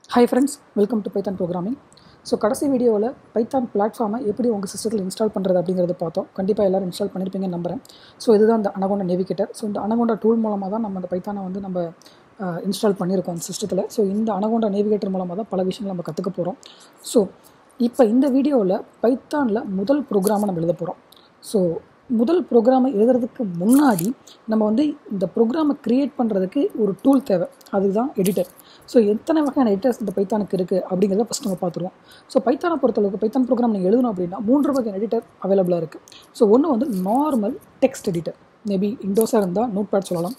hi friends welcome to Python programming so கடைசி வீடியோவில் Python பிளாட்ஃபார்மை எப்படி உங்கள் சிஸ்டத்தில் இன்ஸ்டால் பண்ணுறது அப்படிங்கிறத பார்த்தோம் கண்டிப்பாக எல்லோரும் இன்ஸ்டால் பண்ணியிருப்பீங்கன்னு நம்புறேன் ஸோ இதுதான் இந்த அனகோண்டா நேவிகேட்டர் ஸோ இந்த அனகோண்டா டூல் மூலமாக தான் நம்ம அந்த பைத்தானை வந்து நம்ம இன்ஸ்டால் பண்ணியிருக்கோம் அந்த சிஸ்டத்தில் ஸோ இந்த அனகோண்டா நேவிகேட்டர் மூலமாக தான் பல விஷயங்கள் நம்ம கற்றுக்க போகிறோம் ஸோ இப்போ இந்த வீடியோவில் பைத்தானில் முதல் ப்ரோக்ராமை நம்ம எழுத போகிறோம் ஸோ முதல் ப்ரோக்ராமை எழுதுறதுக்கு முன்னாடி நம்ம வந்து இந்த ப்ரோக்ராமை க்ரியேட் பண்ணுறதுக்கு ஒரு டூல் தேவை அதுதான் எடிட்டர் ஸோ எத்தனை வகையான எடிட்டர்ஸ் இந்த பைத்தானுக்கு இருக்குது அப்படிங்கிறத ஃபஸ்ட் நம்ம பார்த்துருவோம் ஸோ பைத்தானை பொறுத்தளவுக்கு பைத்தான் ப்ரோக்ராம் நீங்கள் எழுதணும் அப்படின்னா மூன்று வகையான எடிட்டர் அவைலபிளாக இருக்குது ஸோ ஒன்று வந்து நார்மல் டெக்ஸ்ட் எடிட்டர் மேபி இண்டோஸாக இருந்தால் நோட் பேட் சொல்லலாம்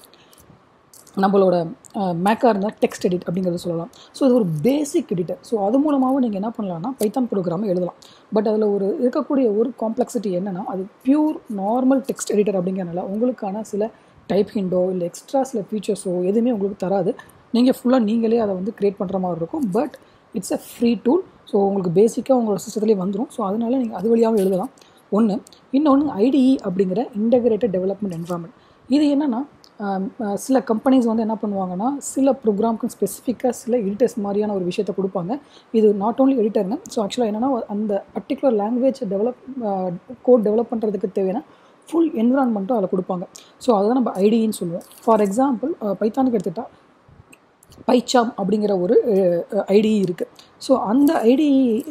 நம்மளோட மேக்காக இருந்தால் டெக்ஸ்ட் எடிட் அப்படிங்கிறத சொல்லலாம் ஸோ இது ஒரு பேசிக் எடிட்டர் ஸோ அது மூலமாகவும் நீங்கள் என்ன பண்ணலாம்னா பைத்தான் ப்ரோக்ராமை எழுதலாம் பட் அதில் ஒரு இருக்கக்கூடிய ஒரு காம்ப்ளெக்சிட்டி என்னென்னா அது பியூர் நார்மல் டெக்ஸ்ட் எடிட்டர் அப்படிங்கிறனால உங்களுக்கான சில டைப் ஹிண்டோ இல்லை எக்ஸ்ட்ரா சில ஃபீச்சர்ஸோ எதுவுமே உங்களுக்கு தராது நீங்கள் ஃபுல்லாக நீங்களே அதை வந்து க்ரியேட் பண்ணுற மாதிரி இருக்கும் but it's a free tool so உங்களுக்கு பேசிக்காக உங்களோட சிஸ்டத்துலேயே வந்துடும் ஸோ அதனால் நீங்கள் அது வழியாகவும் எழுதலாம் ஒன்று இன்னொன்று ஐடிஇ அப்படிங்கிற இன்டகிரேட்டட் டெவலப்மெண்ட் என்வரான்மெண்ட் இது என்னென்னா சில கம்பெனிஸ் வந்து என்ன பண்ணுவாங்கன்னா சில ப்ரோக்ராம்க்கு ஸ்பெசிஃபிக்காக சில எடிட்டர்ஸ் மாதிரியான ஒரு விஷயத்தை கொடுப்பாங்க இது நாட் ஓன்லி எடிட்டர்னு ஸோ ஆக்சுவலாக என்னென்னா அந்த particular language develop code develop பண்ணுறதுக்கு தேவையான ஃபுல் என்விரான்மெண்ட்டும் அதில் கொடுப்பாங்க ஸோ அதுதான் நம்ம ஐடின்னு சொல்லுவோம் ஃபார் எக்ஸாம்பிள் பைத்தானுக்கு எடுத்துகிட்டால் பைச்சாம் அப்படிங்கிற ஒரு ஐடி இருக்குது ஸோ அந்த ஐடி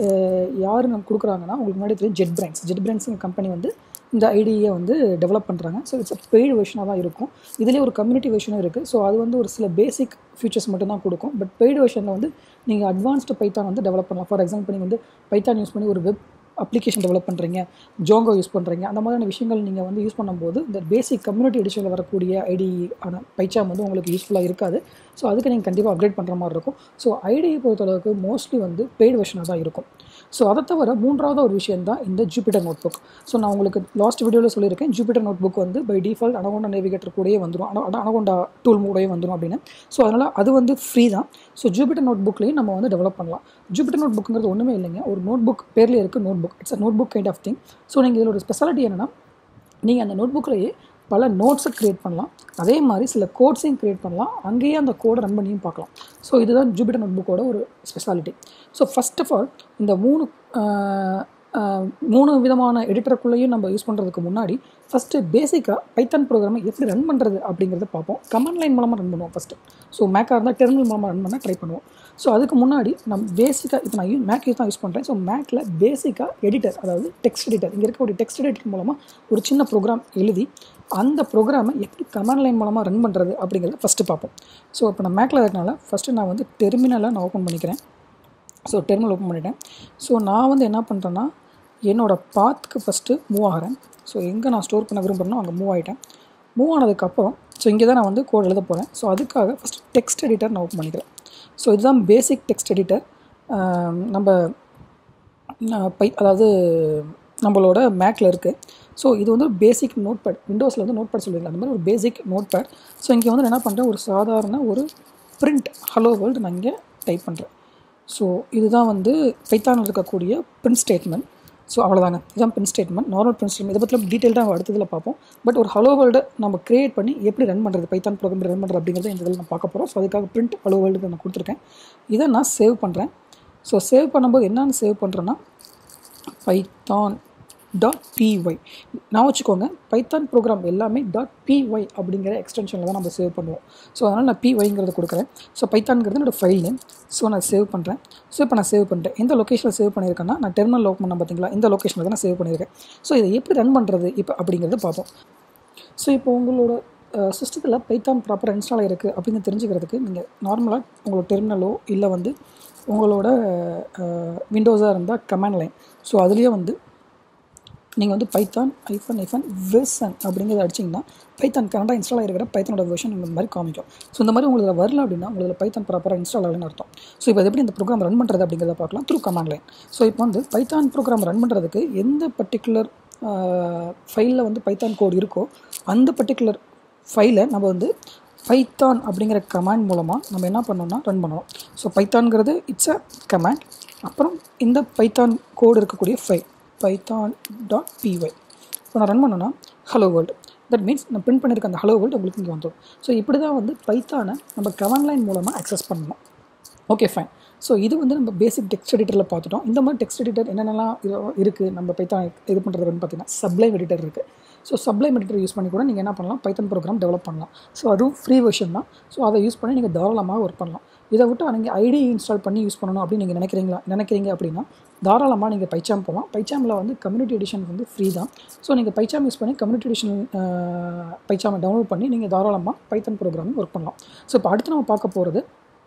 யார் நம்ம கொடுக்குறாங்கன்னா உங்களுக்கு முன்னாடி தெரியும் ஜெட் பிரான்ஸ் ஜெட் பிரான்ஸுங்க கம்பெனி வந்து இந்த ஐடியை வந்து டெவலப் பண்ணுறாங்க ஸோ இட்ஸ் அ பெய்டு வெர்ஷனாக தான் இருக்கும் இதிலே ஒரு கம்யூனிட்டி வெர்ஷனும் இருக்குது ஸோ அது வந்து ஒரு சில பேசிக் ஃபீச்சர்ஸ் மட்டும் தான் கொடுக்கும் பட் பெய்டு வெர்ஷனில் வந்து நீங்கள் அட்வான்ஸ்டு பைத்தான் வந்து டெவலப் பண்ணலாம் ஃபார் எக்ஸாம்பிள் நீங்கள் வந்து பைத்தான் யூஸ் பண்ணி ஒரு வெப் அப்ளிகேஷன் டெவலப் பண்ணுறீங்க ஜோங்கோ யூஸ் பண்ணுறீங்க அந்த மாதிரியான விஷயங்கள் நீங்கள் வந்து யூஸ் பண்ணும்போது இந்த பேசிக் கம்யூனிட்டி எடிஷனில் வரக்கூடிய ஐடி ஆன பைச்சாம் வந்து உங்களுக்கு யூஸ்ஃபுல்லாக இருக்காது ஸோ அதுக்கு நீங்கள் கண்டிப்பாக அப்டேட் பண்ணுற மாதிரி இருக்கும் ஸோ ஐடியை பொறுத்தளவுக்கு மோஸ்ட்லி வந்து பெய்டு வெர்ஷனாக தான் இருக்கும் ஸோ அதை தவிர மூன்றாவது ஒரு விஷயம் தான் இந்த ஜூபிட்டர் நோட் புக் ஸோ நான் உங்களுக்கு லாஸ்ட் வீடியோவில் சொல்லியிருக்கேன் ஜூபிட்டர் நோட் புக் வந்து பை டிஃபால்ட் அனகோண்டா நேவிகேட்டர் கூடயே வந்துடும் அன அனகோண்டா டூல் கூடயே வந்துடும் அப்படின்னு ஸோ அதனால் அது வந்து ஃப்ரீ தான் ஸோ ஜூபிட்டர் நோட் புக்லேயும் நம்ம வந்து டெவலப் பண்ணலாம் ஜூபிட்டர் நோட் புக்குங்கிறது ஒன்றுமே இல்லைங்க ஒரு நோட் புக் பேர்லேயே இருக்குது notebook it's a notebook kind of thing so நீங்கள் இதில் ஒரு ஸ்பெஷாலிட்டி என்னென்னா நீங்கள் அந்த நோட் புக்கிலேயே பல நோட்ஸை க்ரியேட் பண்ணலாம் அதே மாதிரி சில கோட்ஸையும் க்ரியேட் பண்ணலாம் அங்கேயே அந்த கோடை ரன் பண்ணியும் பார்க்கலாம் ஸோ இதுதான் ஜூபிட்டர் நோட் புக்கோட ஒரு speciality so first of all இந்த மூணு மூணு விதமான எடிட்டருக்குள்ளேயும் நம்ம யூஸ் பண்ணுறதுக்கு முன்னாடி ஃபஸ்ட்டு பேசிக்காக பைத்தான் ப்ரோக்ராமை எப்படி ரன் பண்ணுறது அப்படிங்கிறத பார்ப்போம் கமெண்ட் லைன் மூலமாக ரன் பண்ணுவோம் ஃபஸ்ட்டு ஸோ மேக்காக இருந்தால் டெர்மினல் மூலமாக ரன் பண்ண ட்ரை பண்ணுவோம் ஸோ அதுக்கு முன்னாடி நம்ம பேசிக்காக இப்போ நான் மேக் யூஸ் தான் யூஸ் பண்ணுறேன் ஸோ மேக்கில் பேசிக்காக எடிட்டர் அதாவது டெக்ஸ்ட் எடிட்டர் இங்கே இருக்கக்கூடிய டெக்ஸ்ட் எடிட்டர் மூலமாக ஒரு சின்ன ப்ரோக்ராம் எழுதி அந்த ப்ரோக்ராமை எப்படி கமெண்ட் லைன் மூலமாக ரன் பண்ணுறது அப்படிங்கிறத ஃபஸ்ட்டு பார்ப்போம் ஸோ இப்போ நான் மேக்கில் இருக்கனால ஃபஸ்ட்டு நான் வந்து டெர்மினலை நான் ஓப்பன் பண்ணிக்கிறேன் ஸோ டெர்மினல் ஓப்பன் பண்ணிட்டேன் ஸோ நான் வந்து என்ன பண்ணுறேன்னா என்னோடய பாத்துக்கு ஃபஸ்ட்டு மூவ் ஆகிறேன் ஸோ எங்கே நான் ஸ்டோர் பண்ண விரும்புகிறேனோ அங்கே மூவ் ஆகிட்டேன் மூவ் ஆனதுக்கப்புறம் ஸோ இங்கே தான் நான் வந்து கோட் எழுத போகிறேன் ஸோ அதுக்காக ஃபஸ்ட் டெக்ஸ்ட் எடிட்டர் நான் ஓப்பன் பண்ணிக்கிறேன் ஸோ இதுதான் பேசிக் டெக்ஸ்ட் எடிட்டர் நம்ம பை அதாவது நம்மளோட மேக்கில் இருக்குது ஸோ இது வந்து ஒரு பேசிக் நோட் பேட் விண்டோஸில் வந்து நோட் பேட் சொல்லுவீங்க அந்த மாதிரி ஒரு பேசிக் நோட் பேட் ஸோ இங்கே வந்து என்ன பண்ணுறேன் ஒரு சாதாரண ஒரு பிரிண்ட் ஹலோ வேர்ல்டு நான் இங்கே டைப் பண்ணுறேன் ஸோ இதுதான் வந்து பைத்தானில் இருக்கக்கூடிய பிரிண்ட் ஸ்டேட்மெண்ட் ஸோ அவ்வளோதாங்க இதுதான் print statement normal print statement இதை பற்றி டீட்டெயில்டாக அடுத்ததில் பார்ப்போம் பட் ஒரு ஹலோ வேர்ல்டு நம்ம க்ரியேட் பண்ணி எப்படி ரன் பண்ணுறது பைத்தான் ப்ரோக்ராம் ரன் பண்ணுறது அப்படிங்கிறத இந்த இதில் நான் பார்க்க போகிறோம் ஸோ அதுக்காக பிரிண்ட் ஹலோ வேர்ல்டு நான் கொடுத்துருக்கேன் இதை நான் சேவ் பண்ணுறேன் ஸோ சேவ் பண்ணும்போது என்னென்னு சேவ் பண்ணுறேன்னா பைத்தான் டாட் பிஒய் நான் வச்சுக்கோங்க பைத்தான் ப்ரோக்ராம் எல்லாமே டாட் பிஒய் அப்படிங்கிற எக்ஸ்டென்ஷனில் தான் நம்ம சேவ் பண்ணுவோம் ஸோ அதனால் நான் பிஒய்ங்கிறத கொடுக்குறேன் ஸோ பைத்தான்ங்கிறது என்னோடய ஃபைல் நேம் ஸோ நான் சேவ் பண்ணுறேன் ஸோ இப்போ நான் சேவ் பண்ணிட்டேன் எந்த லொக்கேஷனில் சேவ் பண்ணியிருக்கேன்னா நான் டெர்மினல் ஓப்பன் பண்ண பார்த்தீங்களா இந்த லொக்கேஷனில் தான் நான் சேவ் பண்ணியிருக்கேன் ஸோ இதை எப்படி ரன் பண்ணுறது இப்போ அப்படிங்கிறத பார்ப்போம் ஸோ இப்போ உங்களோட சிஸ்டத்தில் பைத்தான் ப்ராப்பராக இன்ஸ்டால் ஆகிருக்கு அப்படின்னு தெரிஞ்சுக்கிறதுக்கு நீங்கள் நார்மலாக உங்களோட டெர்மினலோ இல்லை வந்து உங்களோட விண்டோஸாக இருந்தால் கமாண்ட் லைன் ஸோ அதுலேயே வந்து நீங்கள் வந்து பைத்தான் ஐஃபன் ஐஃபன் வெர்சன் அப்படிங்கிறத அடிச்சிங்கன்னா பைத்தான் கரண்டாக இன்ஸ்டால் ஆகிருக்கிற பைத்தனோட வெர்ஷன் இந்த மாதிரி காமிக்கும் ஸோ இந்த மாதிரி உங்களுக்கு வரல அப்படின்னா உங்களுக்கு பைத்தான் ப்ராப்பராக இன்ஸ்டால் ஆகலன்னு அர்த்தம் ஸோ இப்போ எப்படி இந்த ப்ரோக்ராம் ரன் பண்ணுறது அப்படிங்கிறத பார்க்கலாம் த்ரூ கமாண்ட் லைன் ஸோ இப்போ வந்து பைத்தான் ப்ரோக்ராம் ரன் பண்ணுறதுக்கு எந்த பர்டிகுலர் ஃபைலில் வந்து பைத்தான் கோட் இருக்கோ அந்த பர்டிகுலர் ஃபைலை நம்ம வந்து பைத்தான் அப்படிங்கிற கமாண்ட் மூலமாக நம்ம என்ன பண்ணோம்னா ரன் பண்ணுவோம் ஸோ பைத்தான்ங்கிறது இட்ஸ் அ கமாண்ட் அப்புறம் இந்த பைத்தான் கோடு இருக்கக்கூடிய ஃபைல் பைத்தான் டாட் பிஒய் இப்போ நான் ரன் பண்ணேன்னா ஹலோ வேர்ல்டு தட் மீன்ஸ் நான் பிரிண்ட் பண்ணியிருக்க அந்த ஹலோ வேர்ல்டு உங்களுக்கு இங்கே வந்துடும் ஸோ இப்படி தான் வந்து பைத்தானை நம்ம கமாண்ட் லைன் மூலமாக அக்சஸ் பண்ணணும் ஓகே ஃபைன் ஸோ இது வந்து நம்ம பேசிக் டெக்ஸ்ட் எடிட்டரில் பார்த்துட்டோம் இந்த மாதிரி டெக்ஸ்ட் எடிட்டர் என்னென்னலாம் இருக்குது நம்ம பைத்தான் இது பண்ணுறது அப்படின்னு பார்த்தீங்கன்னா சப்ளைம் எடிட்டர் இருக்குது ஸோ சப்ளைம் எடிட்டர் யூஸ் பண்ணி கூட நீங்கள் என்ன பண்ணலாம் பைத்தன் ப்ரோக்ராம் டெவலப் பண்ணலாம் ஸோ அதுவும் ஃப்ரீ வெர்ஷன் தான் ஸோ அதை யூஸ் பண்ணி நீங்கள் தாராளமாக ஒர்க் பண்ணலாம் இதை விட்டு நீங்கள் ஐடி இன்ஸ்டால் பண்ணி யூஸ் பண்ணணும் அப்படின்னு நீங்கள் நினைக்கிறீங்களா நினைக்கிறீங்க அப்படின்னா தாராளமாக நீங்கள் பைச்சாம் போகலாம் பைச்சாமில் வந்து கம்யூனிட்டி எடிஷன் வந்து ஃப்ரீ தான் ஸோ நீங்கள் பைச்சாம் யூஸ் பண்ணி கம்யூனிட்டி எடிஷன் பைச்சாமை டவுன்லோட் பண்ணி நீங்கள் தாராளமாக பைத்தன் ப்ரோக்ராமிங் ஒர்க் பண்ணலாம் ஸோ இப்போ அடுத்து நம்ம பார்க்க போகிறது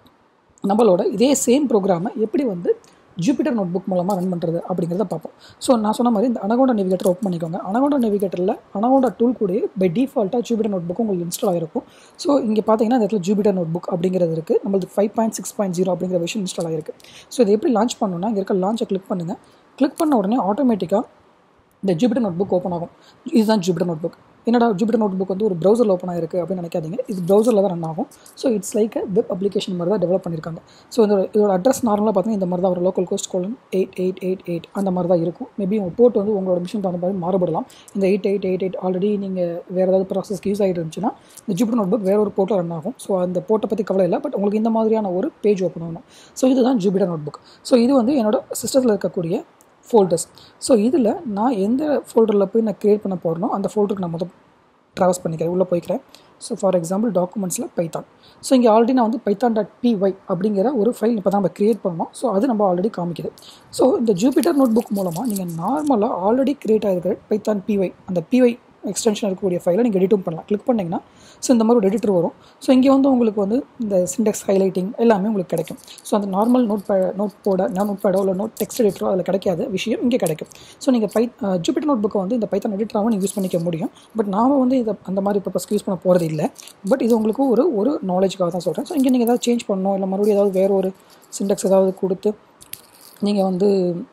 நம்மளோட இதே சேம் ப்ரோக்ராமை எப்படி வந்து ஜூபிட்டர் நோட் புக் மூலமாக ரன் பண்ணுறது அப்படிங்கிறத பார்ப்போம் ஸோ நான் சொன்ன மாதிரி இந்த அனகோண்டா நேவிகேட்டர் ஓப்பன் பண்ணிக்கோங்க அனகோண்டா நேவிகேட்டரில் அனகோண்டா டூல் கூட பை டிஃபால்ட்டாக ஜூபிட்டர் நோட் புக் உங்களுக்கு இன்ஸ்டால் ஆகிருக்கும் ஸோ இங்கே பார்த்தீங்கன்னா இந்த இடத்துல ஜூபிட்டர் நோட் புக் அப்படிங்கிறது இருக்குது நம்மளுக்கு five point six point zero அப்படிங்கிற விஷயம் இன்ஸ்டால் ஆகிருக்கு ஸோ இதை எப்படி லான்ச் பண்ணணும்னா இங்கே இருக்க லான்ச்சை கிளிக் பண்ணுங்கள் கிளிக் பண்ண உடனே ஆட்டோமேட்டிக்காக இந்த ஜூபிட்டர் நோட் புக் ஓப்பன் ஆகும் இதுதான் ஜூபிட்டர் நோட் புக் என்னடா ஜூபிட்டர் நோட் புக் வந்து ஒரு ப்ரௌசரில் ஓப்பன் ஆயிருக்கு அப்படின்னு நினைக்காதீங்க இது ப்ரௌசரில் தான் ரன் ஆகும் so it's like web application மாதிரி தான் டெவலப் பண்ணியிருக்காங்க ஸோ இந்த இதோட அட்ரஸ் நார்மலாக பார்த்தீங்கன்னா இந்த மாதிரி தான் ஒரு local host colon eight eight eight eight அந்த மாதிரி தான் இருக்கும் மேபி உங்கள் போர்ட் வந்து உங்களோட மிஷின் தகுந்த மாதிரி மாறுபடலாம் இந்த eight eight eight eight already நீங்கள் வேறு ஏதாவது ப்ராசஸ்க்கு யூஸ் ஆகிட்டு இருந்துச்சுன்னா இந்த ஜூபிட்டர் நோட் புக் வேறு ஒரு போர்ட்டில் ரன் ஆகும் ஸோ அந்த போர்ட்டை பற்றி கவலை இல்லை பட் உங்களுக்கு இந்த மாதிரியான ஒரு பேஜ் ஓப்பன் ஆகணும் ஸோ இதுதான் ஜூபிட்டர் நோட் புக் ஸோ இது வந்து என்னோட சிஸ்டத்தில் இருக்கக்கூடிய ஃபோல்டர்ஸ் ஸோ இதில் நான் எந்த ஃபோல்டரில் போய் நான் க்ரியேட் பண்ண போகிறனோ அந்த ஃபோல்டருக்கு நான் முதல் ட்ராவல்ஸ் பண்ணிக்கிறேன் உள்ளே போய்க்கிறேன் ஸோ ஃபார் எக்ஸாம்பிள் டாக்குமெண்ட்ஸில் பைத்தான் ஸோ இங்கே ஆல்ரெடி நான் வந்து பைத்தான் டாட் பிஒய் அப்படிங்கிற ஒரு ஃபைல் இப்போ தான் நம்ம க்ரியேட் பண்ணோம் ஸோ அது நம்ம ஆல்ரெடி காமிக்குது ஸோ இந்த ஜூபிட்டர் நோட் புக் மூலமாக நீங்கள் நார்மலாக ஆல்ரெடி க்ரியேட் ஆகிருக்கிற பைத்தான் பிஒய் அந்த பிஒய் எக்ஸ்டென்ஷன் இருக்கக்கூடிய ஃபைலை நீங்கள் எடிட்டும் பண்ணலாம் கிளிக் பண்ணிங்கன்னா ஸோ இந்த மாதிரி ஒரு எடிட்டர் வரும் ஸோ இங்கே வந்து உங்களுக்கு வந்து இந்த சிண்டெக்ஸ் ஹைலைட்டிங் எல்லாமே உங்களுக்கு கிடைக்கும் ஸோ அந்த நார்மல் நோட் பே நோட் போட நோட் பேடோ இல்லை நோட் டெக்ஸ்ட் எடிட்டரோ அதில் கிடைக்காத விஷயம் இங்கே கிடைக்கும் ஸோ நீங்கள் பை ஜூபிட்டர் நோட் புக்கை வந்து இந்த பைத்தான் எடிட்டராகவும் நீங்கள் யூஸ் பண்ணிக்க முடியும் பட் நாம் வந்து இதை அந்த மாதிரி பர்பஸ்க்கு யூஸ் பண்ண போகிறது இல்லை பட் இது உங்களுக்கு ஒரு ஒரு நாலேஜுக்காக தான் சொல்கிறேன் ஸோ இங்கே நீங்கள் ஏதாவது சேஞ்ச் பண்ணணும் இல்லை மறுபடியும் ஏதாவது வேறு ஒரு சிண்டெக்ஸ் ஏதாவது கொடுத்து நீங்கள் வந்து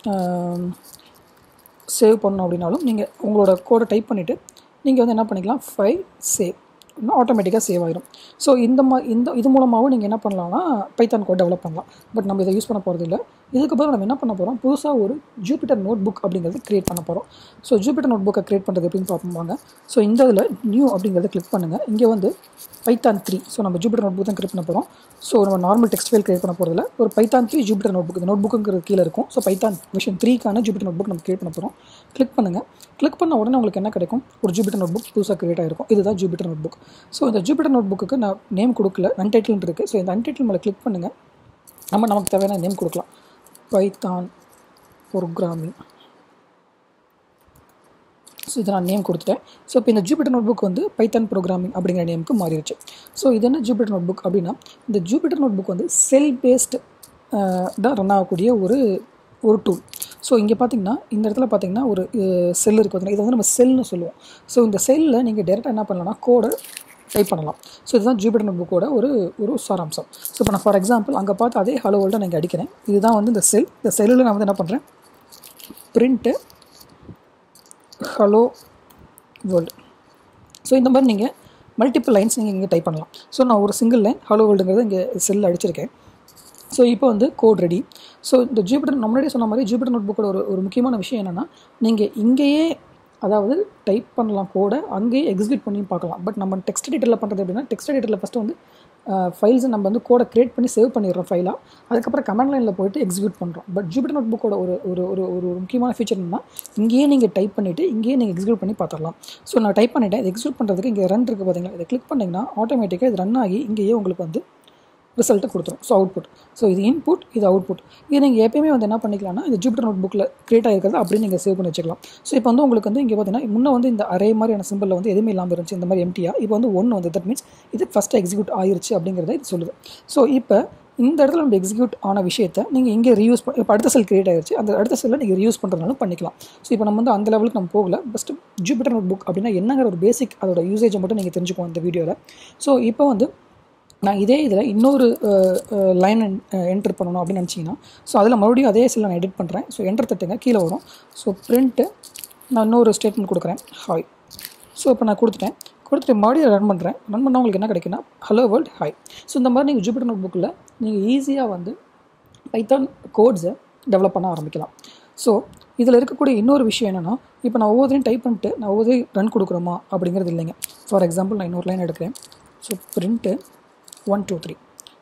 சேவ் பண்ணணும் அப்படின்னாலும் நீங்கள் உங்களோட கோடை டைப் பண்ணிவிட்டு நீங்கள் வந்து என்ன பண்ணிக்கலாம் ஃபைல் சேவ் ஆட்டோமேட்டிக்காக சேவ் ஆயிடும் ஸோ இந்த மா இந்த இது மூலமாகவும் நீங்கள் என்ன பண்ணலாம்னா பைத்தான் கோட் டெவலப் பண்ணலாம் பட் நம்ம இதை யூஸ் பண்ண போகிறது இல்லை இதுக்கு பதில் நம்ம என்ன பண்ண போகிறோம் புதுசாக ஒரு ஜூபிட்டர் நோட் புக் அப்படிங்கிறது க்ரியேட் பண்ண போகிறோம் ஸோ ஜூபிட்டர் நோட் புக்கை க்ரியேட் பண்ணுறது எப்படின்னு பார்ப்போம் ஸோ இந்த இதில் நியூ அப்படிங்கிறத கிளிக் பண்ணுங்கள் இங்கே வந்து பைத்தான் த்ரீ ஸோ நம்ம ஜூபிட்டர் நோட் புக் தான் க்ரியேட் பண்ண போகிறோம் ஸோ நம்ம நார்மல் டெக்ஸ்ட் ஃபைல் க்ரியேட் பண்ண போகிறதுல ஒரு Python three Jupyter notebook இந்த நோட் புக்குங்கிறது கீழே இருக்கும் ஸோ பைத்தான் விஷன் த்ரீக்கான ஜூபிட்டர் நோட் புக் நம்ம க்ரியேட் பண்ண போகிறோம் கிளிக் பண்ணுங்கள் கிளிக் பண்ண உடனே உங்களுக்கு என்ன கிடைக்கும் ஒரு ஜூபிட்டர் நோட் புக் புதுசாக க்ரியேட் ஆகிருக்கும் இதுதான் ஜூபிட்டர் நோட் புக் ஸோ இந்த ஜூபிட்டர் நோட் புக்கு நான் நேம் கொடுக்கல அன்டைட்டில் இருக்குது ஸோ இந்த அன்டைட்டில் மேலே கிளிக் பண்ணுங்கள் நம்ம நமக்கு தேவையான நேம் கொடுக்கலாம் பைத்தான் ப்ரோக்ராமிங் ஸோ இதை நான் நேம் கொடுத்துட்டேன் ஸோ இப்போ இந்த ஜூபிட்டர் நோட் புக் வந்து பைத்தான் ப்ரோக்ராமிங் அப்படிங்கிற நேமுக்கு மாறிடுச்சு ஸோ இது என்ன ஜூபிட்டர் நோட் புக் அப்படின்னா இந்த ஜூபிட்டர் நோட் புக் வந்து செல் பேஸ்டு தான் ரன் ஆகக்கூடிய ஒரு ஒரு டூல் ஸோ இங்கே பார்த்தீங்கன்னா இந்த இடத்துல பார்த்தீங்கன்னா ஒரு செல் இருக்குது பார்த்தீங்கன்னா இதை வந்து நம்ம செல்னு சொல்லுவோம் ஸோ இந்த செல்லில் நீங்கள் டேரெக்டாக என்ன பண்ணலாம்னா கோடை டைப் பண்ணலாம் ஸோ இதுதான் ஜூபிட்டர் நோட் புக்கோட ஒரு ஒரு சாராம்சம் ஸோ இப்போ நான் ஃபார் எக்ஸாம்பிள் அங்கே பார்த்து அதே ஹலோ வேர்ல்டை நான் அடிக்கிறேன் இதுதான் வந்து இந்த செல் இந்த செல்லில் நான் வந்து என்ன பண்ணுறேன் பிரிண்ட்டு ஹலோ வேர்ல்டு ஸோ இந்த மாதிரி நீங்கள் மல்டிபிள் லைன்ஸ் நீங்கள் இங்கே டைப் பண்ணலாம் ஸோ நான் ஒரு சிங்கிள் லைன் ஹலோ வேர்ல்டுங்கிறது இங்கே செல்லில் அடிச்சிருக்கேன் ஸோ இப்போ வந்து கோட் ரெடி ஸோ இந்த ஜூபிட்டர் முன்னாடியே சொன்ன மாதிரி ஜூபிட்டர் நோட் புக்கோட ஒரு ஒரு முக்கியமான விஷயம் என்னென்னா நீங்கள் இங்கேயே அதாவது டைப் பண்ணலாம் கோடை அங்கேயே எக்ஸிக்யூட் பண்ணி பார்க்கலாம் பட் நம்ம டெக்ஸ்ட் எடிட்டரில் பண்ணுறது எப்படின்னா டெக்ஸ்ட் எடிட்டரில் ஃபஸ்ட்டு வந்து ஃபைல்ஸை நம்ம வந்து கோடை க்ரியேட் பண்ணி சேவ் பண்ணிடுறோம் ஃபைலாக அதுக்கப்புறம் கமெண்ட் லைனில் போயிட்டு எக்ஸிக்யூட் பண்ணுறோம் பட் ஜூபிட்டர் நோட் புக்கோட ஒரு ஒரு ஒரு ஒரு முக்கியமான ஃபீச்சர் என்னன்னா இங்கேயே நீங்கள் டைப் பண்ணிவிட்டு இங்கேயே நீங்கள் எக்ஸிக்யூட் பண்ணி பார்த்துடலாம் ஸோ நான் டைப் பண்ணிவிட்டேன் இது எக்ஸிக்யூட் பண்ணுறதுக்கு இங்கே ரன் இருக்குது பார்த்தீங்களா இதை கிளிக் பண்ணிங்கன்னா ஆட்டோமேட்டிக்காக இது ரன் ஆகி இங்கேயே உங்களுக்கு வந்து ரிசல்ட்டை கொடுத்துரும் ஸோ அவுட்புட் ஸோ இது இன்புட் இது அவுட்புட் இது நீங்கள் எப்பயுமே வந்து என்ன பண்ணிக்கலாம்னா இந்த ஜூபிட்டர் நோட் புக்கில் கிரியேட் ஆகிருக்கிறது அப்படியே நீங்கள் சேவ் பண்ணி வச்சுக்கலாம் ஸோ இப்போ வந்து உங்களுக்கு வந்து இங்கே பார்த்தீங்கன்னா முன்னே வந்து இந்த அரே மாதிரியான சிம்பிளில் வந்து எதுவுமே இல்லாமல் இருந்துச்சு இந்த மாதிரி எம்டியா இப்போ வந்து ஒன்று வந்து தட் மீன்ஸ் இது ஃபஸ்ட்டு எக்ஸிக்யூட் ஆயிருச்சு அப்படிங்கிறத இது சொல்லுது ஸோ இப்போ இந்த இடத்துல நம்ம எக்ஸிக்யூட் ஆன விஷயத்தை நீங்கள் இங்கே ரீயூஸ் பண்ணி இப்போ அடுத்த செல் கிரியேட் ஆயிருச்சு அந்த அடுத்த செல்லில் நீங்கள் ரீயூஸ் பண்ணுறதுனாலும் பண்ணிக்கலாம் ஸோ இப்போ நம்ம வந்து அந்த லெவலுக்கு நம்ம போகல ஃபஸ்ட்டு ஜூபிட்டர் நோட் புக் அப்படின்னா என்னங்கிற ஒரு பேசிக் அதோட யூசேஜை மட்டும் நீங்கள் தெரிஞ்சுக்கோங்க இந்த வீடியோவில் ஸோ இப்போ வந்து நான் இதே இதில் இன்னொரு லைன் என்டர் பண்ணணும் அப்படின்னு நினச்சிங்கன்னா ஸோ அதில் மறுபடியும் அதே செல்லை நான் எடிட் பண்ணுறேன் ஸோ என்டர் தட்டுங்க கீழே வரும் ஸோ பிரிண்ட்டு நான் இன்னொரு ஸ்டேட்மெண்ட் கொடுக்குறேன் ஹாய் ஸோ இப்போ நான் கொடுத்துட்டேன் கொடுத்துட்டு மறுபடியும் ரன் பண்ணுறேன் ரன் பண்ணால் உங்களுக்கு என்ன கிடைக்குன்னா ஹலோ வேர்ல்ட் ஹாய் ஸோ இந்த மாதிரி நீங்கள் ஜூபிட்டர் நோட் புக்கில் நீங்கள் ஈஸியாக வந்து பைத்தான் கோட்ஸை டெவலப் பண்ண ஆரம்பிக்கலாம் ஸோ இதில் இருக்கக்கூடிய இன்னொரு விஷயம் என்னென்னா இப்போ நான் ஒவ்வொருத்தையும் டைப் பண்ணிட்டு நான் ஒவ்வொரு ரன் கொடுக்குறோமா அப்படிங்கிறது இல்லைங்க ஃபார் எக்ஸாம்பிள் நான் இன்னொரு லைன் எடுக்கிறேன் so print one two three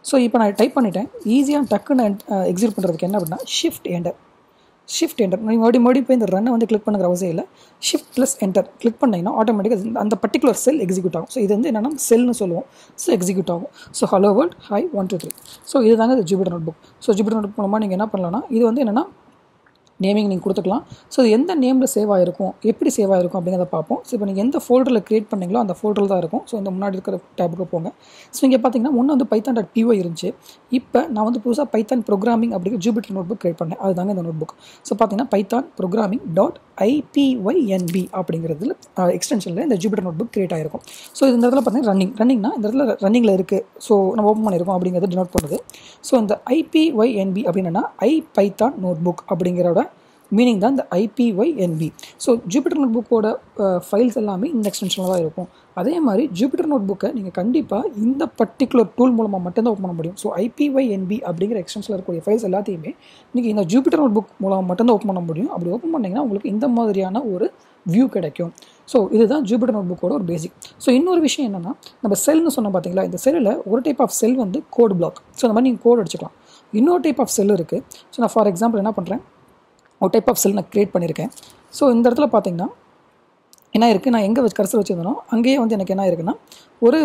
so இப்போ நான் டைப் பண்ணிட்டேன் ஈஸியாக டக்குன்னு எக்ஸிக்யூட் பண்ணுறதுக்கு என்ன அப்படின்னா ஷிஃப்ட் என்டர் ஷிஃப்ட் என்டர் நீங்கள் மறுபடியும் மறுபடியும் போய் இந்த ரன்னை வந்து கிளிக் பண்ணுற அவசியம் இல்லை ஷிஃப்ட் ப்ளஸ் என்டர் கிளிக் பண்ணிங்கன்னா ஆட்டோமேட்டிக்காக அந்த பர்டிகுலர் செல் எக்ஸிக்யூட் ஆகும் ஸோ இது வந்து என்னென்னா செல்னு சொல்லுவோம் ஸோ எக்ஸிக்யூட் ஆகும் so hello world hi one two three so இது தாங்க இது Jupyter notebook so Jupyter note மூலமாக நீங்கள் என்ன பண்ணலாம்னா இது வந்து என்னென்னா நேமிங் நீங்கள் கொடுத்துக்கலாம் ஸோ இது எந்த நேமில் சேவ் ஆகிருக்கும் எப்படி சேவ் ஆகிருக்கும் அப்படிங்கிறத பார்ப்போம் ஸோ இப்போ நீங்கள் எந்த ஃபோல்டரில் க்ரியேட் பண்ணீங்களோ அந்த ஃபோல்டரில் தான் இருக்கும் ஸோ இந்த முன்னாடி இருக்கிற டேபுக்கு போங்க ஸோ இங்கே பார்த்தீங்கன்னா முன்னே வந்து பைத்தான் டாட் பிஓ இருந்துச்சு இப்போ நான் வந்து புதுசாக பைத்தான் ப்ரோக்ராமிங் அப்படிங்கிற ஜூபிட்டர் நோட் புக் க்ரியேட் பண்ணேன் அதுதாங்க இந்த நோட் புக் ஸோ பார்த்தீங்கன்னா பைத்தான் ப்ரோக்ராமிங் டாட் ஐபிஒய்என்பி அப்படிங்கிறதுல எக்ஸ்டென்ஷனில் இந்த ஜூபிட்டர் நோட் புக் க்ரியேட் ஆகிருக்கும் ஸோ இந்த இடத்துல பார்த்தீங்கன்னா ரன்னிங் ரன்னிங்னா இந்த இடத்துல ரன்னிங்கில் இருக்குது ஸோ நம்ம ஓப்பன் பண்ணியிருக்கோம் அப்படிங்கிறது டினோட் பண்ணுது ஸோ இந்த ஐபிஒய்என்பி அப்படின்னா ஐ பைத்தான் நோட் புக் அப்படிங்கிறோட மீனிங் தான் இந்த ஐபிஒய்என்பி ஸோ ஜூபிட்டர் நோட் புக்கோட ஃபைல்ஸ் எல்லாமே இந்த எக்ஸ்டென்ஷனில் தான் இருக்கும் அதே மாதிரி ஜூபிட்டர் நோட் புக்கை நீங்கள் கண்டிப்பாக இந்த பர்டிகுலர் டூல் மூலமாக மட்டும்தான் ஓப்பன் பண்ண முடியும் ஸோ ஐபிஒய்என்பி அப்படிங்கிற எக்ஸ்டென்ஷனில் இருக்கக்கூடிய ஃபைல்ஸ் எல்லாத்தையுமே நீங்கள் இந்த ஜூபிட்டர் நோட் புக் மூலமாக மட்டும்தான் ஓப்பன் பண்ண முடியும் அப்படி ஓப்பன் பண்ணிங்கன்னா உங்களுக்கு இந்த மாதிரியான ஒரு வியூ கிடைக்கும் ஸோ இதுதான் ஜூபிட்டர் நோட் புக்கோட ஒரு பேசிக் ஸோ இன்னொரு விஷயம் என்னென்னா நம்ம செல்னு சொன்னோம் பார்த்தீங்களா இந்த செல்லில் ஒரு டைப் ஆஃப் செல் வந்து கோட் பிளாக் ஸோ அந்த மாதிரி நீங்கள் கோட் அடிச்சுக்கலாம் இன்னொரு டைப் ஆஃப் செல் இருக்குது ஸோ நான் ஃபார் எக்ஸாம்பிள் என்ன பண்ணுறேன் ஒரு டைப் ஆஃப் செல் நான் க்ரியேட் பண்ணியிருக்கேன் ஸோ இந்த இடத்துல பார்த்தீங்கன்னா என்ன இருக்குது நான் எங்கே வச்சு கரசல் வச்சுருந்தனோ அங்கேயே வந்து எனக்கு என்ன இருக்குன்னா ஒரு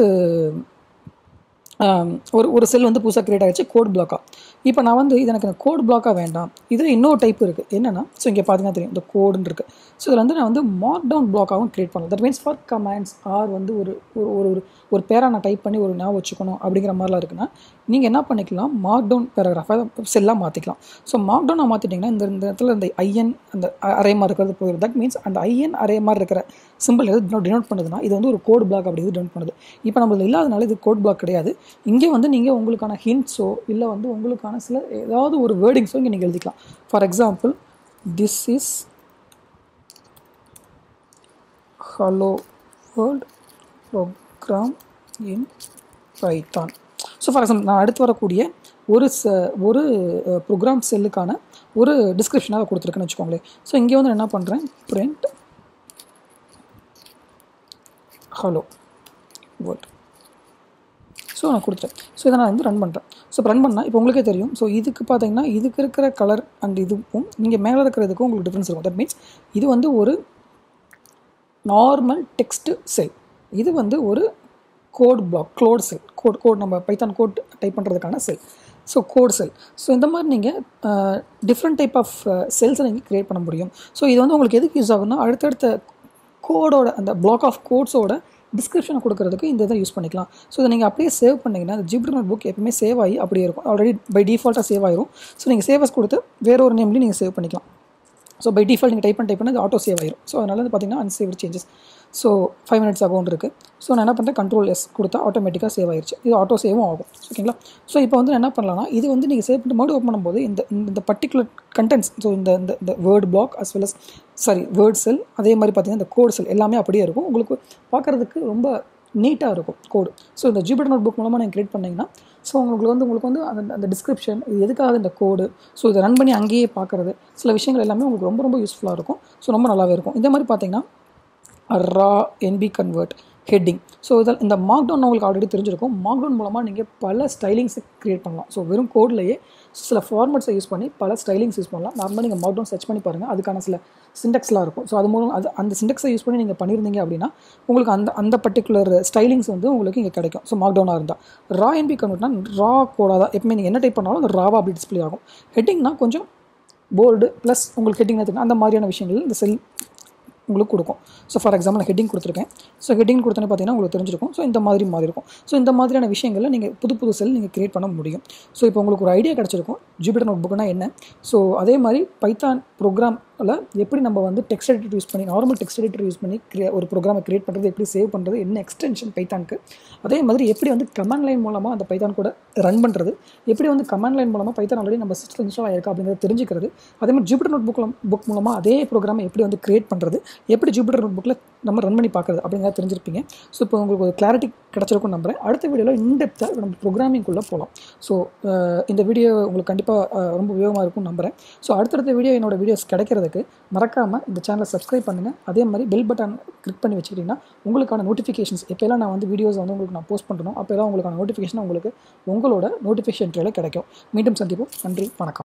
ஒரு ஒரு செல் வந்து புதுசாக க்ரியேட் ஆகிடுச்சு கோட் பிளாக்காக இப்போ நான் வந்து இது எனக்கு கோட் பிளாக்காக வேண்டாம் இதில் இன்னொரு டைப் இருக்குது என்னென்னா ஸோ இங்கே பார்த்தீங்கன்னா தெரியும் இந்த கோடுன்னு இருக்குது ஸோ இதில் வந்து நான் வந்து மார்க் டவுன் பிளாக்காகவும் க்ரியேட் பண்ணலாம் that means for comments or வந்து ஒரு ஒரு ஒரு ஒரு பேரா நான் டைப் பண்ணி ஒரு ஞாபகம் வச்சுக்கணும் அப்படிங்கிற மாதிரிலாம் இருக்குன்னா நீங்கள் என்ன பண்ணிக்கலாம் மார்க் டவுன் பேராகிராஃபாக செல்லாக மாற்றிக்கலாம் ஸோ மார்க் டவுனாக மாற்றிட்டிங்கன்னா இந்த இந்த இடத்துல இந்த ஐஎன் அந்த அரேமா இருக்கிறது போயிடும் தட் மீன்ஸ் அந்த ஐஎன் அரே மாதிரி இருக்கிற சிம்பிள் எது டினோட் பண்ணுதுன்னா இது வந்து ஒரு கோட் பிளாக் அப்படிங்கிறது டினோட் பண்ணுது இப்போ நம்மளுக்கு இல்லாதனால இது கோட் பிளாக் கிடையாது இங்கே வந்து நீங்கள் உங்களுக்கான ஹிண்ட்ஸோ இல்லை வந்து உங்களுக்கான சில ஏதாவது ஒரு வேர்டிங்ஸோ இங்கே நீங்கள் எழுதிக்கலாம் for example this is hello world program in Python so for example நான் அடுத்து வரக்கூடிய ஒரு ச ஒரு ப்ரோக்ராம் செல்லுக்கான ஒரு டிஸ்கிரிப்ஷனாக கொடுத்துருக்குன்னு வச்சுக்கோங்களேன் ஸோ இங்கே வந்து என்ன பண்ணுறேன் பிரிண்ட் ஹலோ வேர்ல்ட் ஸோ நான் கொடுத்துட்டேன் ஸோ இதை நான் வந்து ரன் பண்ணுறேன் ஸோ இப்போ ரன் பண்ணால் இப்போ உங்களுக்கே தெரியும் ஸோ இதுக்கு பார்த்தீங்கன்னா இதுக்கு இருக்கிற கலர் அண்ட் இதுக்கும் நீங்கள் மேலே இருக்கிறதுக்கும் உங்களுக்கு டிஃப்ரென்ஸ் இருக்கும் தட் மீன்ஸ் இது வந்து ஒரு நார்மல் டெக்ஸ்ட் செல் இது வந்து ஒரு code block code cell code code நம்ம பைத்தான் கோட் டைப் பண்ணுறதுக்கான cell so code cell so இந்த மாதிரி நீங்கள் டிஃப்ரெண்ட் டைப் ஆஃப் செல்ஸை நீங்கள் க்ரியேட் பண்ண முடியும் ஸோ இது வந்து உங்களுக்கு எதுக்கு யூஸ் ஆகும்னா அடுத்தடுத்த கோடோட அந்த பிளாக் ஆஃப் கோட்ஸோட டிஸ்கிரிப்ஷனை கொடுக்கறதுக்கு இந்த இதை யூஸ் பண்ணிக்கலாம் ஸோ இதை நீங்கள் அப்படியே சேவ் பண்ணிங்கன்னா அந்த ஜிப்ரி நோட் புக் எப்பவுமே சேவ் ஆகி அப்படியே இருக்கும் ஆல்ரெடி பை டிஃபால்ட்டாக சேவ் ஆயிரும் ஸோ நீங்கள் சேவஸ் கொடுத்து வேற ஒரு நேம்லேயும் நீங்கள் சேவ் பண்ணிக்கலாம் ஸோ பை டிஃபால்ட் நீங்கள் டைப் பண்ணி டைப் பண்ணி அது ஆட்டோ சேவ் ஆயிரும் ஸோ அதனால வந்து பார்த்தீங்கன்னா unsaved changes so five minutes account இருக்குது ஸோ நான் என்ன பண்ணுறேன் கண்ட்ரோல் எஸ் கொடுத்தா ஆட்டோமேட்டிக்காக சேவ் ஆயிடுச்சு இது ஆட்டோ சேவும் ஆகும் ஓகேங்களா ஸோ இப்போ வந்து என்ன பண்ணலாம்னா இது வந்து நீங்கள் சேவ் பண்ணிட்டு மறுபடியும் ஓப்பன் பண்ணும்போது இந்த இந்த பர்டிகுலர் கண்டென்ட்ஸ் ஸோ இந்த இந்த இந்த word block as well as sorry word cell அதே மாதிரி பார்த்தீங்கன்னா இந்த கோட் செல் எல்லாமே அப்படியே இருக்கும் உங்களுக்கு பார்க்குறதுக்கு ரொம்ப நீட்டாக இருக்கும் கோடு ஸோ இந்த ஜூபிட்டர் நோட் புக் மூலமாக நீங்கள் க்ரியேட் பண்ணிங்கன்னா ஸோ உங்களுக்கு வந்து உங்களுக்கு வந்து அந்த அந்த டிஸ்கிரிப்ஷன் இது எதுக்காக இந்த கோடு ஸோ இதை ரன் பண்ணி அங்கேயே பார்க்குறது சில விஷயங்கள் எல்லாமே உங்களுக்கு ரொம்ப ரொம்ப யூஸ்ஃபுல்லாக இருக்கும் ஸோ ரொம்ப நல்லாவே இருக்கும் இந்த மாதிரி பார்த்தீங்கன்னா raw NB convert heading so இதில் இந்த மார்க் டவுன் உங்களுக்கு ஆல்ரெடி தெரிஞ்சிருக்கும் மார்க் டவுன் மூலமாக நீங்கள் பல ஸ்டைலிங்ஸை க்ரியேட் பண்ணலாம் ஸோ வெறும் கோட்லேயே சில ஃபார்மட்ஸை யூஸ் பண்ணி பல ஸ்டைலிங்ஸ் யூஸ் பண்ணலாம் நார்மலாக நீங்கள் மார்க் டவுன் சர்ச் பண்ணி பாருங்கள் அதுக்கான சில சிண்டெக்ஸ்லாம் இருக்கும் ஸோ அது மூலம் அது அந்த சிண்டெக்ஸை யூஸ் பண்ணி நீங்கள் பண்ணியிருந்தீங்க அப்படின்னா உங்களுக்கு அந்த அந்த பர்டிகுலர் ஸ்டைலிங்ஸ் வந்து உங்களுக்கு இங்கே கிடைக்கும் ஸோ மார்க் டவுனாக இருந்தால் ரா என்பி கன்வெர்ட்னா ரா கோடாக தான் எப்பவுமே நீங்கள் என்ன டைப் பண்ணாலும் அந்த ராவாக அப்படி டிஸ்பிளே ஆகும் ஹெட்டிங்னா கொஞ்சம் போல்டு ப்ளஸ் உங்களுக்கு ஹெட்டிங் எடுத்துக்கலாம் அந்த மாதிரியான விஷயங்கள் இந்த செல் உங்களுக்கு கொடுக்கும் ஸோ ஃபார் எக்ஸாம்பிள் ஹெட்டிங் கொடுத்துருக்கேன் ஸோ ஹெட்டிங் கொடுத்தோன்னே பார்த்தீங்கன்னா உங்களுக்கு தெரிஞ்சிருக்கும் ஸோ இந்த மாதிரி மாதிரி இருக்கும் ஸோ இந்த மாதிரியான விஷயங்களில் நீங்கள் புது புது செல் நீங்கள் க்ரியேட் பண்ண முடியும் ஸோ இப்போ உங்களுக்கு ஒரு ஐடியா கிடச்சிருக்கும் ஜூபிட்டர் நோட் புக்னா என்ன ஸோ அதே மாதிரி பைத்தான் ப்ரோக்ராமில் எப்படி நம்ம வந்து டெக்ஸ்ட் எடிட்டர் யூஸ் பண்ணி நார்மல் டெக்ஸ்ட் எடிட்டர் யூஸ் பண்ணி கிரியே ஒரு ப்ரோக்ராமை க்ரியேட் பண்ணுறது எப்படி சேவ் பண்ணுறது என்ன எக்ஸ்டென்ஷன் பைத்தானுக்கு அதே மாதிரி எப்படி வந்து கமாண்ட் லைன் மூலமாக அந்த பைத்தான் கூட ரன் பண்ணுறது எப்படி வந்து கமாண்ட் லைன் மூலமாக பைத்தான் ஆல்ரெடி நம்ம சிஸ்டம் இன்ஸ்டால் ஆயிருக்கா அப்படிங்கிறத தெரிஞ்சுக்கிறது அதே மாதிரி ஜூபிட்டர் நோட் புக்கில் புக் மூலமாக அதே ப்ரோக்ராமை எப்படி வந்து க்ரியேட் பண்ணுறது எப்படி ஜூபிட்டர் நோட் புக்கில் நம்ம ரன் பண்ணி பார்க்குறது அப்படிங்கிறத தெரிஞ்சிருப்பீங்க ஸோ இப்போ உங்களுக்கு ஒரு கிளாரிட்டி கிடச்சிருக்கும் நம்புறேன் அடுத்த வீடியோவில் இன்டெப்த்தாக நம்ம ப்ரோக்ராமிங்குள்ளே போகலாம் ஸோ இந்த வீடியோ உங்களுக்கு கண்டிப்பாக ரொம்ப உபயோகமாக இருக்கும் நம்புறேன் ஸோ அடுத்தடுத்த வீடியோ என்னோட வீடியோஸ் கிடைக்கிறதுக்கு மறக்காமல் இந்த சேனலை சப்ஸ்கிரைப் பண்ணுங்கள் அதே மாதிரி பெல் பட்டன் கிளிக் பண்ணி வச்சுக்கிட்டிங்கன்னா உங்களுக்கான நோட்டிஃபிகேஷன்ஸ் எப்போல்லாம் நான் வந்து வீடியோஸ் வந்து உங்களுக்கு நான் போஸ்ட் பண்ணுறோம் அப்போல்லாம் உங்களுக்கான நோட்டிஃபிகேஷன் உங்களுக்கு உங்களோட நோட்டிஃபிகேஷன் ட்ரேல கிடைக்கும் மீண்டும் சந்திப்போம் நன்றி வணக்கம்